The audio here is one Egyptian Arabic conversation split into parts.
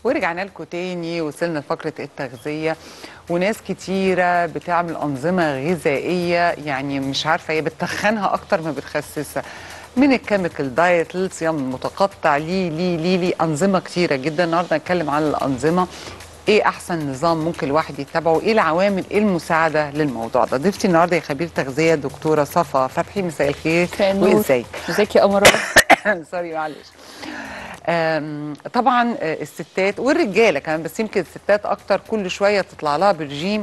ورجعنا لكم تاني وصلنا لفقرة التغذية وناس كتيرة بتعمل أنظمة غذائية يعني مش عارفة هي بتخنها أكتر ما بتخسسها من الكيميكال دايت للصيام المتقطع ليه ليه ليه ليه أنظمة كتيرة جدا النهاردة هنتكلم عن الأنظمة ايه احسن نظام ممكن الواحد يتبعه ايه العوامل المساعده للموضوع ده ضيفتي النهارده يا خبير تغذيه دكتوره صفا فتحي مساء الخير مساء النور. وازيك ازيك يا قمر سوري معلش آم، طبعا آه، الستات والرجاله كمان بس يمكن الستات اكتر كل شويه تطلع لها برجيم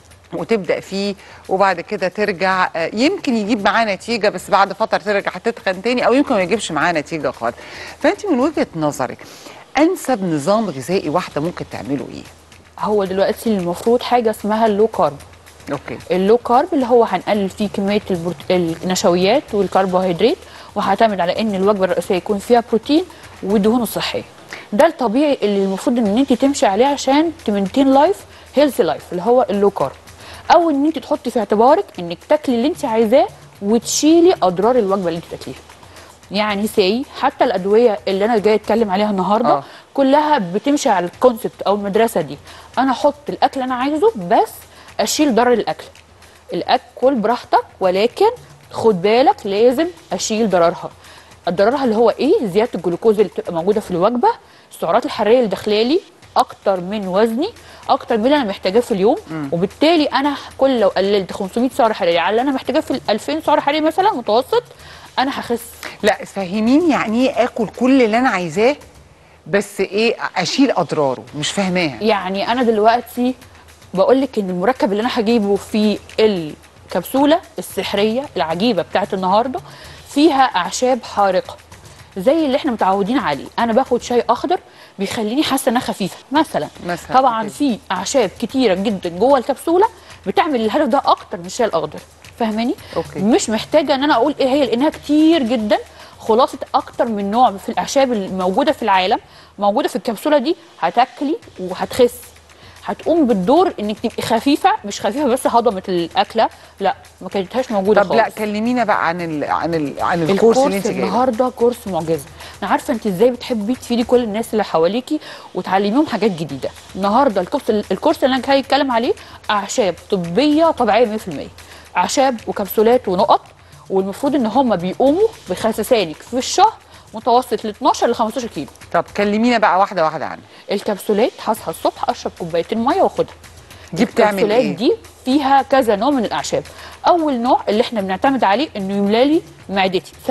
وتبدا فيه وبعد كده ترجع آه، يمكن يجيب معاه نتيجه بس بعد فتره ترجع تتخن تاني او يمكن ما يجيبش معاه نتيجه خالص فانت من وجهه نظرك انسب نظام غذائي واحده ممكن تعمله ايه هو دلوقتي المفروض حاجه اسمها اللو كارب اوكي اللو كارب اللي هو هنقلل فيه كميه البروت... النشويات والكربوهيدرات وهعتمد على ان الوجبه الرئيسيه يكون فيها بروتين ودهون صحيه ده الطبيعي اللي المفروض ان انت تمشي عليه عشان تمنتين لايف هيلثي لايف اللي هو اللو كارب او ان انت تحطي في اعتبارك انك تاكلي اللي انت عايزاه وتشيلي اضرار الوجبه اللي انت تاكليها يعني سي حتى الادويه اللي انا جاي اتكلم عليها النهارده آه. آه. كلها بتمشي على الكونسبت او المدرسه دي انا احط الاكل اللي انا عايزه بس اشيل ضرر الاكل الاكل براحتك ولكن خد بالك لازم اشيل ضررها ضررها اللي هو ايه زياده الجلوكوز اللي بتبقى موجوده في الوجبه السعرات الحراريه اللي داخله لي اكتر من وزني اكتر من اللي انا محتاجاه في اليوم وبالتالي انا كل لو قللت 500 سعر حراري على اللي انا محتاجاه في ال 2000 سعر حراري مثلا متوسط انا هخس لا فهميني يعني ايه اكل كل اللي انا عايزاه بس ايه اشيل اضراره مش فاهماها يعني انا دلوقتي بقول لك ان المركب اللي انا هجيبه في الكبسوله السحريه العجيبه بتاعت النهارده فيها اعشاب حارقه زي اللي احنا متعودين عليه انا باخد شاي اخضر بيخليني حاسه انها خفيفه مثلا مثلاً، طبعا أوكي. في اعشاب كتيره جدا جوه الكبسوله بتعمل الهدف ده اكتر من الشاي الاخضر فاهماني أوكي. مش محتاجه ان انا اقول ايه هي لانها كتير جدا خلاصه اكتر من نوع في الاعشاب الموجوده في العالم موجوده في الكبسوله دي هتاكلي وهتخس هتقوم بالدور انك تبقي خفيفه مش خفيفه بس هضمت الاكله لا ما كانتهاش موجوده طب خالص لا كلمينا بقى عن ال عن ال عن الكورس اللي انت جايبه النهارده كورس معجزه انا عارفه انت ازاي بتحبي تفيدي كل الناس اللي حواليكي وتعلميهم حاجات جديده النهارده الكورس الكورس اللي انا جاي اتكلم عليه اعشاب طبيه طبيعيه 100% اعشاب وكبسولات ونقط والمفروض ان هم بيقوموا بخسسانك في الشهر متوسط ل 12 ل 15 كيلو طب كلمينا بقى واحده واحده عنه الكبسولات هصحى الصبح اشرب كوبايتين ميه واخدها دي بتعمل الكبسولات ايه دي فيها كذا نوع من الاعشاب اول نوع اللي احنا بنعتمد عليه انه يملالي معدتي 70%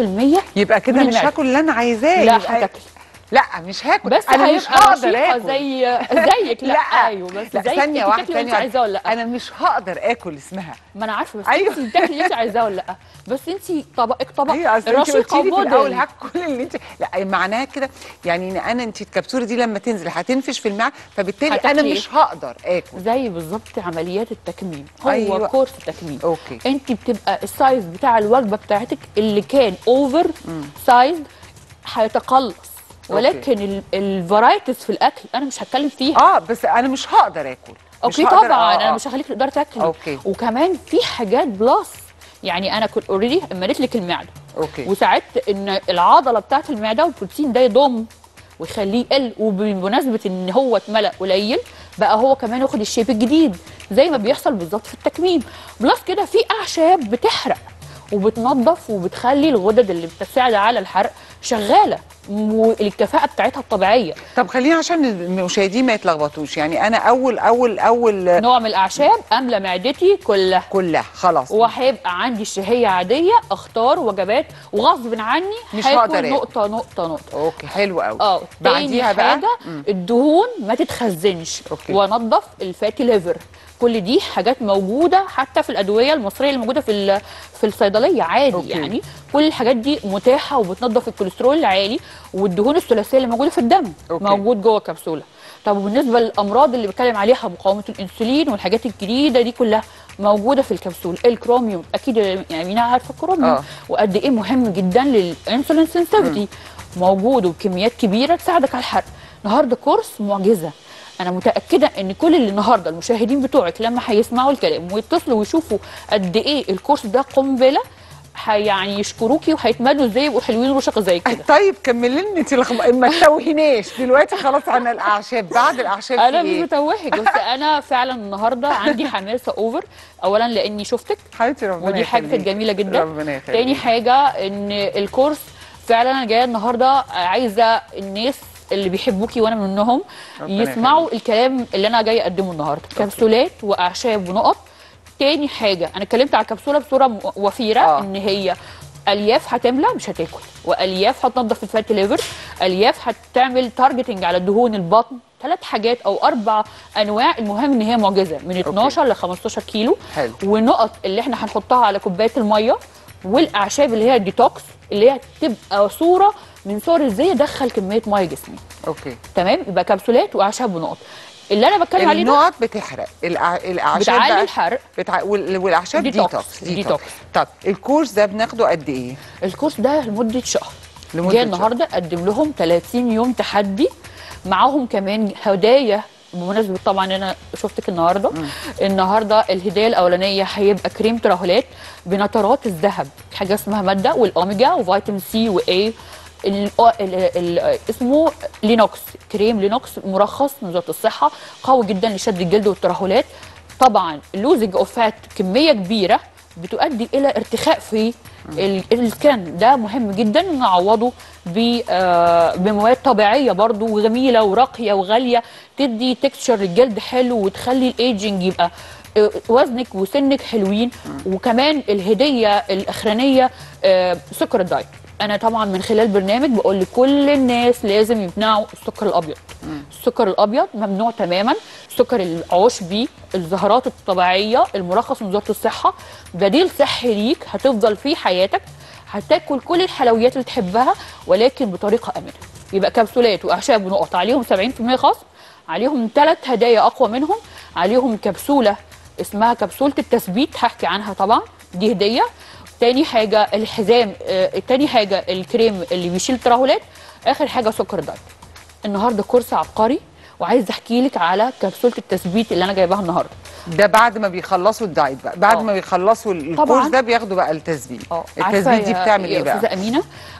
يبقى كده من مش المعدة. هاكل اللي انا عايزاه لا يبقى- هتاكلي لا مش هاكل بس انا مش هيبقى هقدر نشيطة اكل زي زيك لا, ايوه بس لا زيك ثانيه انت واحده تاكلي اللي ثانيه انت عايزاه ولا لا انا مش هقدر اكل اسمها ما انا عارفه بس أيوة. انت بتاكلي اللي انت عايزاه ولا لا بس انت طبقك طبق ايوه اصل انت رشيقه قلتي لي في الاول موديل هاكل اللي انت لا معناها كده يعني ان انا انت الكبسوله دي لما تنزل هتنفش في المعده فبالتالي انا هتاكلي مش هقدر اكل زي بالظبط عمليات التكميم هو أيوة. أيوة. كورس تكميم أوكي. انت بتبقى السايز بتاع الوجبه بتاعتك اللي كان اوفر سايز هيتقلص ولكن الفرايتيز في الاكل انا مش هتكلم فيها اه بس انا مش هقدر اكل مش اوكي هقدر- طبعا آه، انا آه. مش هخليك تقدري تاكلي أوكي. وكمان في حاجات بلس يعني انا كنت اوريدي مليت لك المعده اوكي وساعدت ان العضله بتاعت المعده والبروتين ده يضم ويخليه يقل وبمناسبه ان هو اتملى قليل بقى هو كمان ياخد الشيب الجديد زي ما بيحصل بالظبط في التكميم بلس كده في اعشاب بتحرق وبتنظف وبتخلي الغدد اللي بتساعد على الحرق شغاله والكفاءه بتاعتها الطبيعيه طب خلينا عشان المشاهدين ما يتلخبطوش يعني انا اول اول اول نوع من الاعشاب املى معدتي كلها كلها خلاص وهيبقى عندي الشهيه عاديه اختار وجبات وغصب عني مش هاكل هقدر آكل. نقطه نقطه نقطه اوكي حلو قوي اه تاني بعديها بقى حاجه الدهون ما تتخزنش أوكي. وانضف الفاتي ليفر كل دي حاجات موجوده حتى في الادويه المصريه اللي موجوده في ال- في الصيدليه عادي أوكي. يعني كل الحاجات دي متاحه وبتنظف الكوليسترول العالي والدهون الثلاثيه اللي موجوده في الدم أوكي. موجود جوه الكبسوله طب وبالنسبه للامراض اللي بتكلم عليها مقاومه الانسولين والحاجات الجديده دي كلها موجوده في الكبسول الكروميوم اكيد يعني مين عارفه الكروميوم آه. وقد ايه مهم جدا للانسولين سنسيتيفيتي موجود وبكميات كبيره تساعدك على الحرق النهارده كورس معجزه انا متاكده ان كل اللي النهارده المشاهدين بتوعك لما هيسمعوا الكلام ويتصلوا ويشوفوا قد ايه الكورس ده قنبله هي- يعني يشكروكي وهيتمنوا ازاي يبقوا حلوين ورشق زي كده طيب كملي لنا انت الخب... ما تتوهناش دلوقتي خلاص عن الاعشاب بعد الاعشاب انا في مش ايه؟ بتوهك بس انا فعلا النهارده عندي حماسه اوفر اولا لاني شفتك حبيبتي ربنا ودي حاجه كانت يخليك. جميله جدا ربنا يخليك تاني حاجه ان الكورس فعلا انا جايه النهارده عايزه الناس اللي بيحبوكي وانا منهم ربنا يسمعوا الكلام اللي انا جايه اقدمه النهارده كبسولات واعشاب ونقط تاني حاجه انا اتكلمت على الكبسوله بصوره م- وفيره آه. ان هي الياف هتملى مش هتاكل والياف هتنظف الفاتي ليفر الياف هتعمل تارجتنج على دهون البطن ثلاث حاجات او اربع انواع المهم ان هي معجزه من 12 ل 15 كيلو حلو. والنقط اللي احنا هنحطها على كوبايه الميه والاعشاب اللي هي الديتوكس اللي هي تبقى صوره من صور ازاي ادخل كميه ميه جسمي اوكي تمام يبقى كبسولات واعشاب ونقط اللي انا بتكلم عليه ده النقط بتحرق الأع... الاعشاب بتعلي بقى الحرق بتع... وال... والاعشاب ديتوكس. ديتوكس ديتوكس. طب الكورس ده بناخده قد ايه؟ الكورس ده لمده شهر لمدة جاي شهر. النهارده اقدم لهم 30 يوم تحدي معاهم كمان هدايا بمناسبه طبعا انا شفتك النهارده النهارده الهديه الاولانيه هيبقى كريم ترهلات بنترات الذهب حاجه اسمها ماده والاوميجا وفيتامين سي واي ال ال ال اسمه لينوكس كريم لينوكس مرخص من وزاره الصحه قوي جدا لشد الجلد والترهلات طبعا اللوزنج اوف فات كميه كبيره بتؤدي الى ارتخاء في ال- السكان ده مهم جدا نعوضه ب- آه، بمواد طبيعيه برضو وجميله وراقيه وغاليه تدي تكستشر للجلد حلو وتخلي الايجنج يبقى آه، وزنك وسنك حلوين وكمان الهديه الاخرانيه آه، سكر الدايت انا طبعا من خلال برنامج بقول لكل الناس لازم يمنعوا السكر الابيض السكر الابيض ممنوع تماما سكر العشبي الزهرات الطبيعيه المرخص من وزاره الصحه بديل صحي ليك هتفضل فيه حياتك هتاكل كل الحلويات اللي تحبها ولكن بطريقه امنه يبقى كبسولات واعشاب ونقط عليهم 70% خصم عليهم ثلاث هدايا اقوى منهم عليهم كبسوله اسمها كبسوله التثبيت هحكي عنها طبعا دي هديه تاني حاجه الحزام آه تاني حاجه الكريم اللي بيشيل الترهلات اخر حاجه سكر دايت النهارده كورس عبقري وعايز احكي لك على كبسوله التثبيت اللي انا جايباها النهارده ده بعد ما بيخلصوا الدايت بقى بعد آه. ما بيخلصوا ال- طبعاً. الكورس ده بياخدوا بقى التثبيت عارفة التثبيت دي يا- بتعمل يا ايه بقى؟ استاذه امينه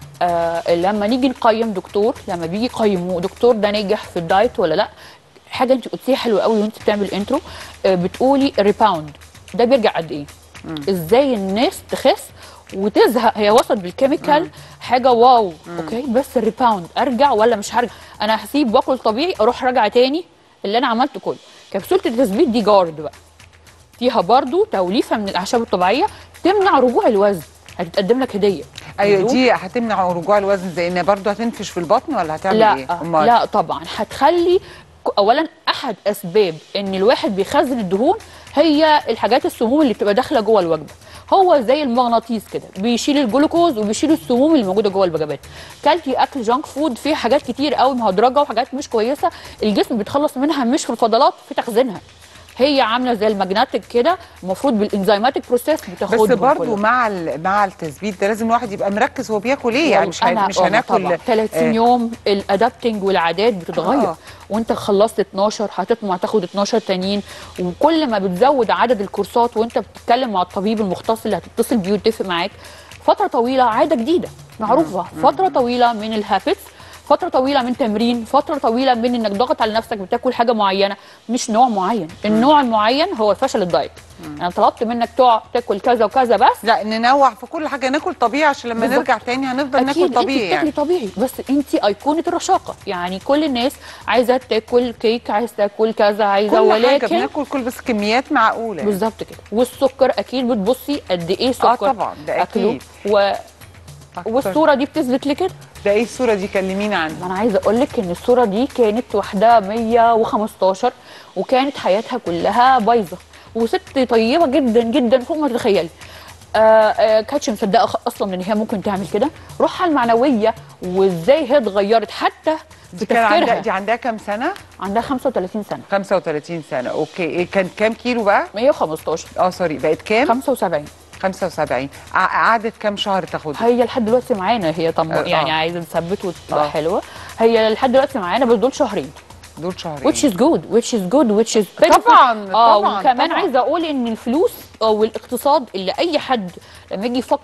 آه لما نيجي نقيم دكتور لما بيجي يقيموا دكتور ده ناجح في الدايت ولا لا حاجه انت قلتيها حلوه قوي وانت بتعمل انترو آه بتقولي ريباوند ده بيرجع قد ايه ازاي الناس تخس وتزهق هي وصلت بالكيميكال حاجه واو اوكي بس الريباوند ارجع ولا مش هرجع انا هسيب واكل طبيعي اروح راجعه تاني اللي انا عملته كله كبسوله التثبيت دي جارد بقى فيها برضو توليفه من الاعشاب الطبيعيه تمنع رجوع الوزن هتتقدم لك هديه ايوه بدون- دي هتمنع رجوع الوزن زي انها برضو هتنفش في البطن ولا هتعمل لا ايه؟ أمال؟ لا طبعا هتخلي ك- اولا احد اسباب ان الواحد بيخزن الدهون هي الحاجات السموم اللي بتبقى داخله جوه الوجبه هو زي المغناطيس كده بيشيل الجلوكوز وبيشيل السموم اللي موجوده جوه الوجبات كلتي اكل جانك فود فيه حاجات كتير قوي مهدرجه وحاجات مش كويسه الجسم بيتخلص منها مش في الفضلات في تخزينها هي عامله زي الماجنتيك كده المفروض بالانزيماتيك بروسيس بس بتاخدهم برضو كلهم. مع ال- مع التثبيت ده لازم الواحد يبقى مركز هو بياكل ايه يعني مش هن- أنا- مش آه هناكل طبعا 30 آه، يوم الادابتنج والعادات بتتغير آه. وانت خلصت 12 هتطمع تاخد 12 تانيين وكل ما بتزود عدد الكورسات وانت بتتكلم مع الطبيب المختص اللي هتتصل بيه ويتفق معاك فتره طويله عاده جديده معروفه فتره طويله من الهابتس فتره طويله من تمرين فتره طويله من انك ضاغط على نفسك بتاكل حاجه معينه مش نوع معين النوع المعين هو فشل الدايت انا طلبت منك تقع تاكل كذا وكذا بس لا ننوع في كل حاجه ناكل طبيعي عشان لما بالظبط. نرجع تاني هنفضل اكيد ناكل طبيعي انت يعني بتاكلي طبيعي بس انت ايقونه الرشاقه يعني كل الناس عايزه تاكل كيك عايزه تاكل كذا عايزه كل حاجه ولكن بناكل كل بس كميات معقوله يعني. بالظبط كده والسكر اكيد بتبصي قد ايه سكر طبعاً، ده أكله. أكيد. و... أكتر. والصوره دي بتثبت لي كده ده ايه الصوره دي كلمينا عنها ما انا عايزه اقول لك ان الصوره دي كانت واحده 115 وكانت حياتها كلها بايظه وست طيبه جدا جدا فوق ما تتخيلي آه آه كانتش مصدقه خ- اصلا ان هي ممكن تعمل كده روحها المعنويه وازاي هي اتغيرت حتى في دي كان عندها تفكيرها دي عندها كام سنه عندها 35 سنه 35 سنه اوكي إيه كان كام كيلو بقى 115 اه سوري بقت كام 75 75 ع- قعدت كام شهر تاخدها هي لحد دلوقتي معانا هي طب آه. يعني عايزه تثبت وتبقى آه. حلوه هي لحد دلوقتي معانا بس دول شهرين دول شهرين which is good which is good which is beneficial. طبعاً، اه طبعاً، وكمان طبعاً. عايزه اقول ان الفلوس او الاقتصاد اللي اي حد لما يجي يفكر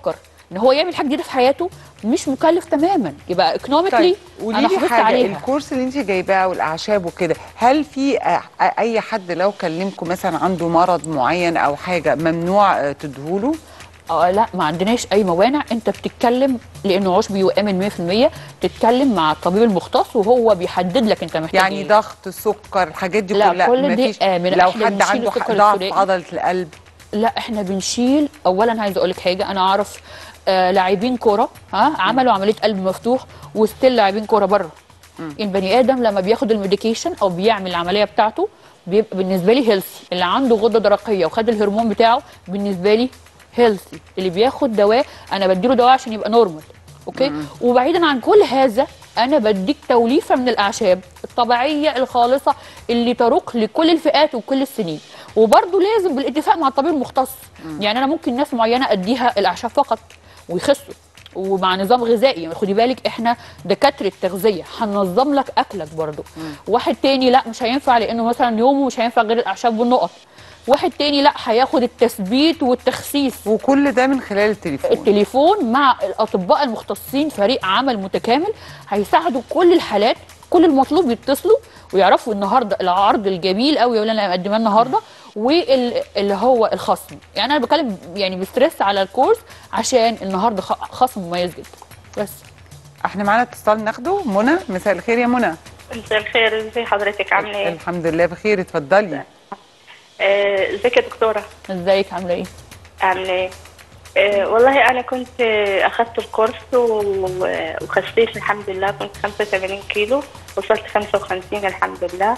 ان هو يعمل حاجه جديده في حياته مش مكلف تماما يبقى ايكونوميكلي قولي انا لي حافظت حاجه عليها الكورس اللي انت جايباه والاعشاب وكده هل في آه، اي حد لو كلمكم مثلا عنده مرض معين او حاجه ممنوع آه، تدهوله اه لا ما عندناش اي موانع انت بتتكلم لانه عشبي وامن 100% تتكلم مع الطبيب المختص وهو بيحدد لك انت محتاج يعني إيه. ضغط سكر الحاجات دي لا، كلها كل دي مفيش آمنة. لو إحنا حد بنشيل عنده السكر ضعف الثنائي. عضله القلب لا احنا بنشيل اولا عايزه اقول لك حاجه انا اعرف آه لاعبين كوره ها عملوا عمليه قلب مفتوح وستيل لاعبين كوره بره البني ادم لما بياخد الميديكيشن او بيعمل العمليه بتاعته بيبقى بالنسبه لي هيلثي اللي عنده غده درقيه وخد الهرمون بتاعه بالنسبه لي هيلثي اللي بياخد دواء انا بديله دواء عشان يبقى نورمال اوكي وبعيدا عن كل هذا انا بديك توليفه من الاعشاب الطبيعيه الخالصه اللي تروق لكل الفئات وكل السنين وبرده لازم بالاتفاق مع الطبيب المختص يعني انا ممكن ناس معينه اديها الاعشاب فقط ويخسوا ومع نظام غذائي يعني خدي بالك احنا دكاتره تغذيه هننظم لك اكلك برضو واحد تاني لا مش هينفع لانه مثلا يومه مش هينفع غير الاعشاب والنقط واحد تاني لا هياخد التثبيت والتخسيس وكل ده من خلال التليفون التليفون مع الاطباء المختصين فريق عمل متكامل هيساعدوا كل الحالات كل المطلوب يتصلوا ويعرفوا النهارده العرض الجميل قوي اللي انا مقدماه النهارده واللي هو الخصم يعني انا بتكلم يعني بستريس على الكورس عشان النهارده خ- خصم مميز جدا بس احنا معانا اتصال ناخده منى مساء الخير يا منى مساء الخير ازي حضرتك عامله ايه؟ الحمد لله بخير اتفضلي آه، ازيك يا دكتوره؟ ازيك عامله ايه عامله ايه؟ آه، والله انا كنت آه، اخدت الكورس و- وخسيت الحمد لله كنت 85 كيلو وصلت 55 الحمد لله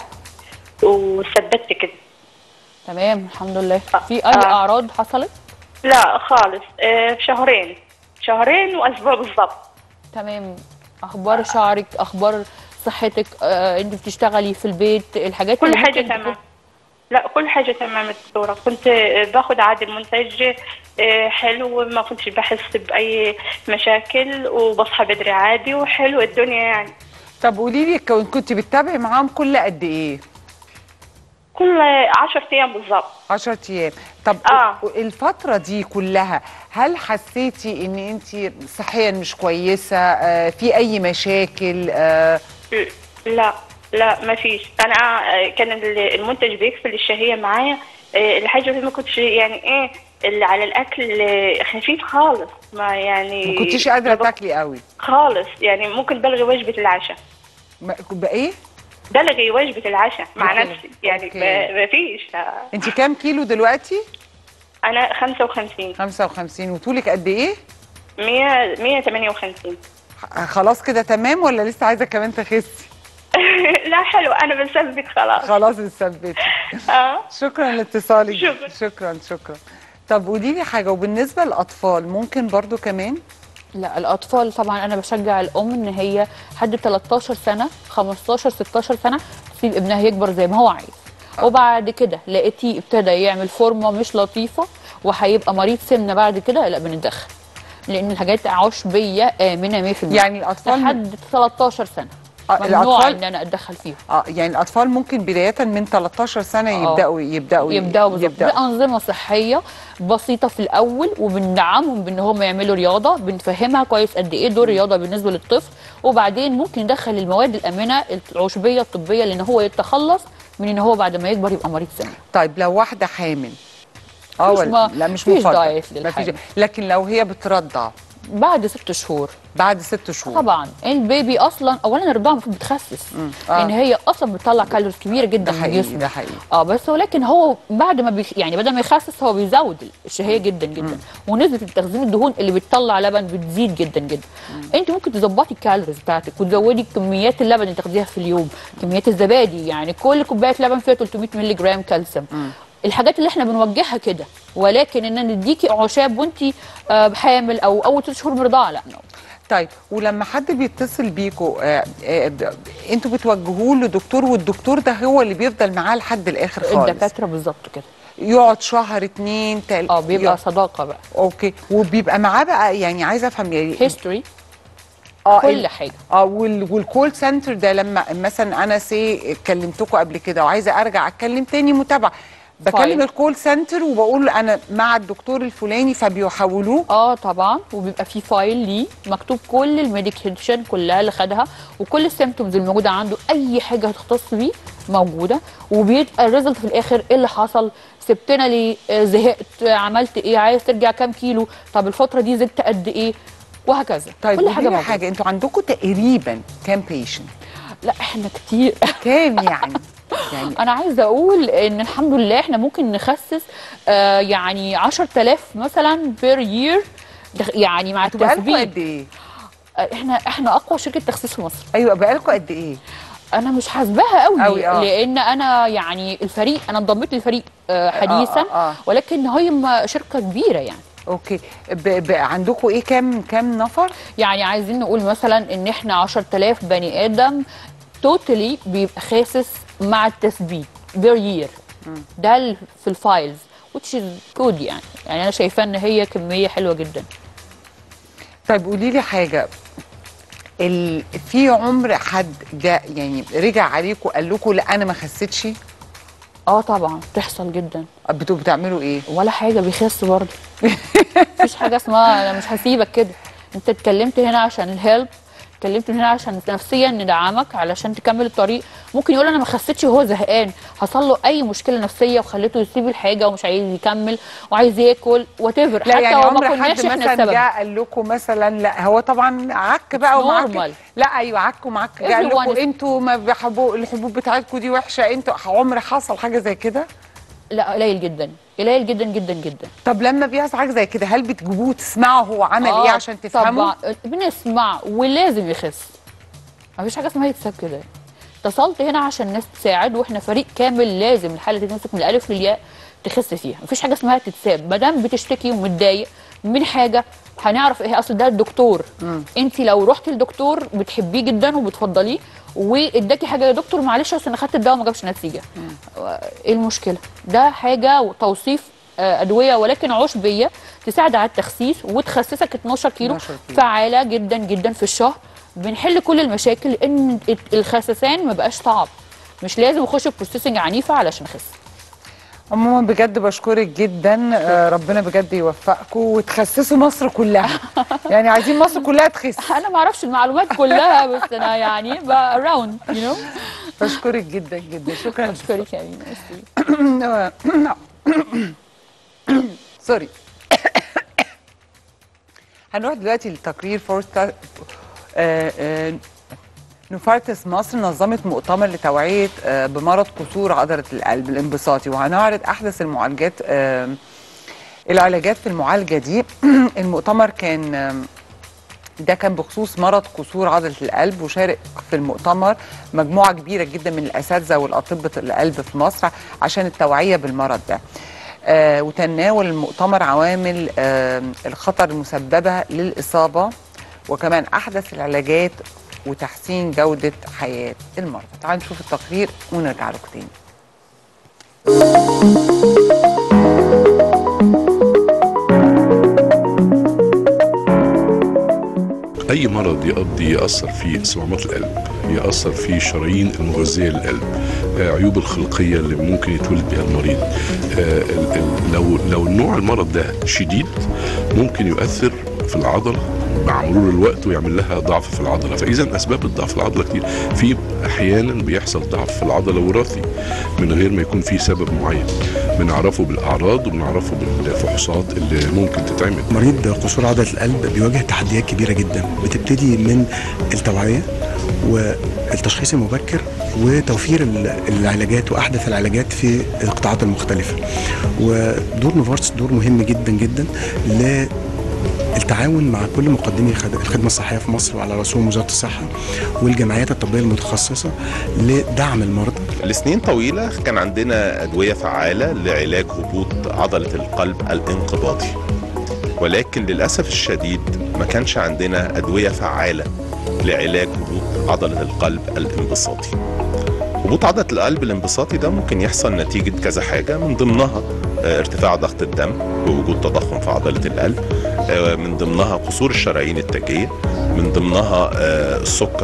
وثبت كده تمام الحمد لله في اي آه. اعراض حصلت لا خالص آه، في شهرين شهرين واسبوع بالضبط تمام اخبار شعرك اخبار صحتك آه، انت بتشتغلي في البيت الحاجات كل اللي حاجه ممكن تمام لا كل حاجه تمام يا دكتوره كنت آه، باخد عادي المنتج آه، حلو ما كنتش بحس باي مشاكل وبصحى بدري عادي وحلو الدنيا يعني طب قولي لي كو- كنت بتتابعي معاهم كل قد ايه كل 10 ايام بالضبط 10 ايام طب آه. الفترة دي كلها هل حسيتي ان انت صحيا مش كويسة آه، في اي مشاكل آه، لا لا ما فيش انا آه، كان ال- المنتج بيقفل الشهيه معايا آه، الحاجه اللي ما كنتش يعني ايه اللي على الاكل آه، خفيف خالص ما يعني ما كنتيش قادرة تاكلي قوي خالص يعني ممكن بلغي وجبه العشاء ما- بايه بلغي وجبه العشاء مع أوكي. نفسي يعني أوكي. ما ما فيش آه، انت كام كيلو دلوقتي انا 55 55 وطولك قد ايه 100 158 ح- خلاص كده تمام ولا لسه عايزة كمان تخسي لا حلو انا بثبت خلاص خلاص اتثبتي اه شكرا لاتصالك شكرا. شكرا شكرا طب قولي لي حاجة وبالنسبة للأطفال ممكن برضو كمان لا الاطفال طبعا انا بشجع الام ان هي حد 13 سنه 15 16 سنه تسيب ابنها يكبر زي ما هو عايز وبعد كده لقيتيه ابتدى يعمل فورمه مش لطيفه وهيبقى مريض سمنه بعد كده لا بنتدخل لان الحاجات عشبيه امنه 100% يعني الأطفال لحد 13 سنه آه، ممنوع الأطفال- ان انا اتدخل فيهم اه يعني الاطفال ممكن بدايه من 13 سنه آه. يبداوا يبداوا يبداوا بالظبط بانظمه صحيه بسيطه في الاول وبندعمهم بان هم يعملوا رياضه بنفهمها كويس قد ايه دور الرياضه بالنسبه للطفل وبعدين ممكن ندخل المواد الامنه العشبيه الطبيه لان هو يتخلص من ان هو بعد ما يكبر يبقى مريض سمنه طيب لو واحده حامل اه مفيش ولا ما- لا مش مفيش مفضل دايت مفيش للحامل. لكن لو هي بترضع بعد ست شهور بعد ست شهور طبعا البيبي اصلا اولا الرضاعه المفروض بتخسس آه. لان هي اصلا بتطلع كالوريز كبيره جدا ده من حقيقي الجسم ده حقيقي اه بس ولكن هو بعد ما بيخ... يعني بدل ما يخسس هو بيزود الشهيه جدا جدا ونسبه التخزين الدهون اللي بتطلع لبن بتزيد جدا جدا انت ممكن تظبطي الكالوريز بتاعتك وتزودي كميات اللبن اللي تاخديها في اليوم كميات الزبادي يعني كل كوبايه لبن فيها 300 مللي جرام كالسيوم الحاجات اللي احنا بنوجهها كده ولكن ان نديكي اعشاب وانت آه، حامل او اول ست شهور مرضعه لا no. طيب ولما حد بيتصل بيكوا آه آه د- انتوا بتوجهوه لدكتور والدكتور ده هو اللي بيفضل معاه لحد الاخر خالص الدكاتره بالظبط كده يقعد شهر اتنين تل... اه بيبقى يقعد- صداقه بقى اوكي وبيبقى معاه بقى يعني عايزه افهم يعني هيستوري اه كل ال- حاجه اه وال- والكول سنتر ده لما مثلا انا سي كلمتكم قبل كده وعايزه ارجع اتكلم تاني متابعه بكلم فايل. الكول سنتر وبقول انا مع الدكتور الفلاني فبيحولوه اه طبعا وبيبقى في فايل ليه مكتوب كل الميديكيشن كلها اللي خدها وكل السيمتومز الموجوده عنده اي حاجه هتختص بيه موجوده وبيبقى الريزلت في الاخر ايه اللي حصل سبتنا ليه آه، زهقت آه، عملت ايه عايز ترجع كام كيلو طب الفتره دي زدت قد ايه وهكذا طيب كل قولي حاجه لي موجوده حاجه انتوا عندكم تقريبا كام بيشنت لا احنا كتير كام يعني يعني انا عايزه اقول ان الحمد لله احنا ممكن نخسس آه يعني 10000 مثلا بير يير يعني مع انتوا بقالكم التثبيت قد ايه آه، احنا احنا اقوى شركه تخسيس في مصر ايوه بقالكم قد ايه انا مش حاسباها قوي, أوي، آه. لان انا يعني الفريق انا انضميت للفريق آه حديثا آه، آه. ولكن هي م- شركه كبيره يعني اوكي ب... ب... عندكم ايه كام كام نفر يعني عايزين نقول مثلا ان احنا 10000 بني ادم توتالي بيبقى خاسس مع التثبيت بير يير ده ال- في الفايلز which is good يعني يعني انا شايفاه ان هي كميه حلوه جدا طيب قولي لي حاجه ال... في عمر حد جاء يعني رجع عليكم قال لكم لا انا ما خسيتش اه طبعا بتحصل جدا بتبقوا بتعملوا ايه ولا حاجه بيخس برضه مفيش حاجه اسمها انا مش هسيبك كده انت اتكلمت هنا عشان الهيلب اتكلمت هنا عشان نفسيا ندعمك علشان تكمل الطريق ممكن يقول انا ما خسيتش وهو زهقان حصل له اي مشكله نفسيه وخلته يسيب الحاجه ومش عايز يكمل وعايز ياكل وات ايفر لا حتى يعني لو عمر ما كناش حد احنا مثلا السبب جاء قال لكم مثلا لا هو طبعا عك بقى It's ومعك normal. لا ايوه عك ومعك جاء قال Everyone لكم is- انتوا ما بيحبوا الحبوب بتاعتكم دي وحشه انتوا عمر حصل حاجه زي كده لا قليل جدا قليل جدا جدا جدا طب لما بيحصل حاجه زي كده هل بتجيبوه تسمعوا هو عمل ايه عشان تفهموا طبعا بنسمع ولازم يخس مفيش حاجه اسمها يتساب كده اتصلت هنا عشان الناس تساعد واحنا فريق كامل لازم الحاله تتمسك من الالف للياء تخس فيها مفيش حاجه اسمها تتساب ما دام بتشتكي ومتضايق من حاجه هنعرف ايه اصل ده الدكتور انت لو رحتي للدكتور بتحبيه جدا وبتفضليه واداكي حاجه يا دكتور معلش اصل انا خدت الدواء ما جابش نتيجه ايه المشكله ده حاجه وتوصيف آه، ادويه ولكن عشبيه تساعد على التخسيس وتخسسك 12 كيلو 12 كيلو. فعاله جدا جدا في الشهر بنحل كل المشاكل لان الخسسان ما بقاش صعب مش لازم اخش بروسيسنج عنيفه علشان اخس عموما بجد بشكرك جدا آه، ربنا بجد يوفقكم وتخسسوا مصر كلها يعني عايزين مصر كلها تخس انا ما اعرفش المعلومات كلها بس انا يعني اراوند يو نو بشكرك جدا جدا شكرا اشكرك يا امين ميرسي. سوري هنروح دلوقتي لتقرير فورستا آه، آه، نوفارتس مصر نظمت مؤتمر لتوعية آه، بمرض قصور عضلة القلب الانبساطي وهنعرض أحدث المعالجات آه، العلاجات في المعالجة دي المؤتمر كان آه، ده كان بخصوص مرض قصور عضلة القلب وشارك في المؤتمر مجموعة كبيرة جدا من الأساتذة والأطباء القلب في مصر عشان التوعية بالمرض ده آه وتناول المؤتمر عوامل آه الخطر المسببة للإصابة وكمان أحدث العلاجات وتحسين جودة حياة المرضى تعالوا نشوف التقرير ونرجع لكم تاني اي مرض يقضي ياثر في صمامات القلب ياثر في الشرايين المغذيه للقلب آه، عيوب الخلقيه اللي ممكن يتولد بها المريض آه، ال- ال- لو لو نوع المرض ده شديد ممكن يؤثر في العضله مع مرور الوقت ويعمل لها ضعف في العضله فاذا اسباب الضعف في العضله كتير في احيانا بيحصل ضعف في العضله وراثي من غير ما يكون في سبب معين بنعرفه بالاعراض وبنعرفه بالفحوصات اللي ممكن تتعمل مريض قصور عضله القلب بيواجه تحديات كبيره جدا بتبتدي من التوعيه والتشخيص المبكر وتوفير ال- العلاجات واحدث العلاجات في القطاعات المختلفه ودور نوفارتس دور مهم جدا جدا للتعاون مع كل مقدمي خد- الخدمه الصحيه في مصر وعلى راسهم وزاره الصحه والجمعيات الطبيه المتخصصه لدعم المرضى لسنين طويلة كان عندنا أدوية فعالة لعلاج هبوط عضلة القلب الانقباضي ولكن للأسف الشديد ما كانش عندنا أدوية فعالة لعلاج هبوط عضلة القلب الانبساطي هبوط عضلة القلب الانبساطي ده ممكن يحصل نتيجة كذا حاجة من ضمنها آه، ارتفاع ضغط الدم ووجود تضخم في عضلة القلب آه، من ضمنها قصور الشرايين التاجية من ضمنها آه، السكر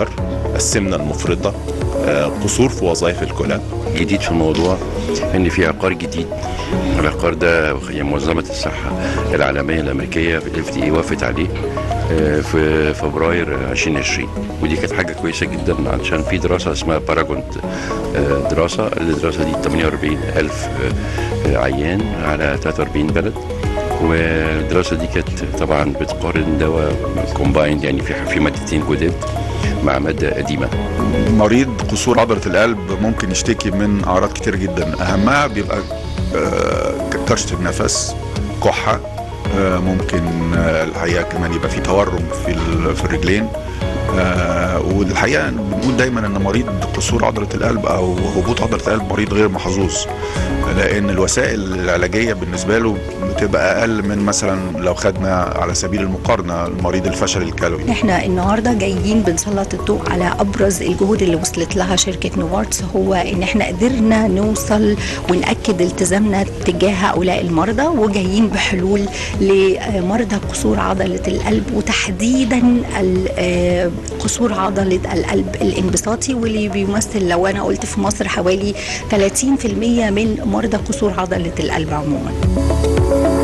السمنه المفرطه آه، قصور في وظائف الكلى جديد في الموضوع ان في عقار جديد العقار ده يعني منظمه الصحه العالميه الامريكيه الاف دي اي وافقت عليه آه، في فبراير 2020 ودي كانت حاجه كويسه جدا عشان في دراسه اسمها باراجونت آه، دراسه الدراسه دي 48 الف آه، عيان على 43 بلد والدراسه دي كانت طبعا بتقارن دواء كومبايند يعني في في مادتين جداد مع ماده قديمه مريض قصور عضلة القلب ممكن يشتكي من أعراض كتير جدا أهمها بيبقى آه، كرشة النفس كحة آه، ممكن آه، الحقيقة كمان يبقى في تورم في ال- في الرجلين آه، والحقيقة بنقول دايما أن مريض قصور عضلة القلب أو هبوط عضلة القلب مريض غير محظوظ لأن الوسائل العلاجية بالنسبة له بتبقى أقل من مثلا لو خدنا على سبيل المقارنة المريض الفشل الكلوي احنا النهارده جايين بنسلط الضوء على ابرز الجهود اللي وصلت لها شركه نوفارتس هو ان احنا قدرنا نوصل وناكد التزامنا تجاه هؤلاء المرضى وجايين بحلول لمرضى قصور عضله القلب وتحديدا ال- آه، قصور عضله القلب الانبساطي واللي بيمثل لو انا قلت في مصر حوالي 30% من مرضى قصور عضله القلب عموما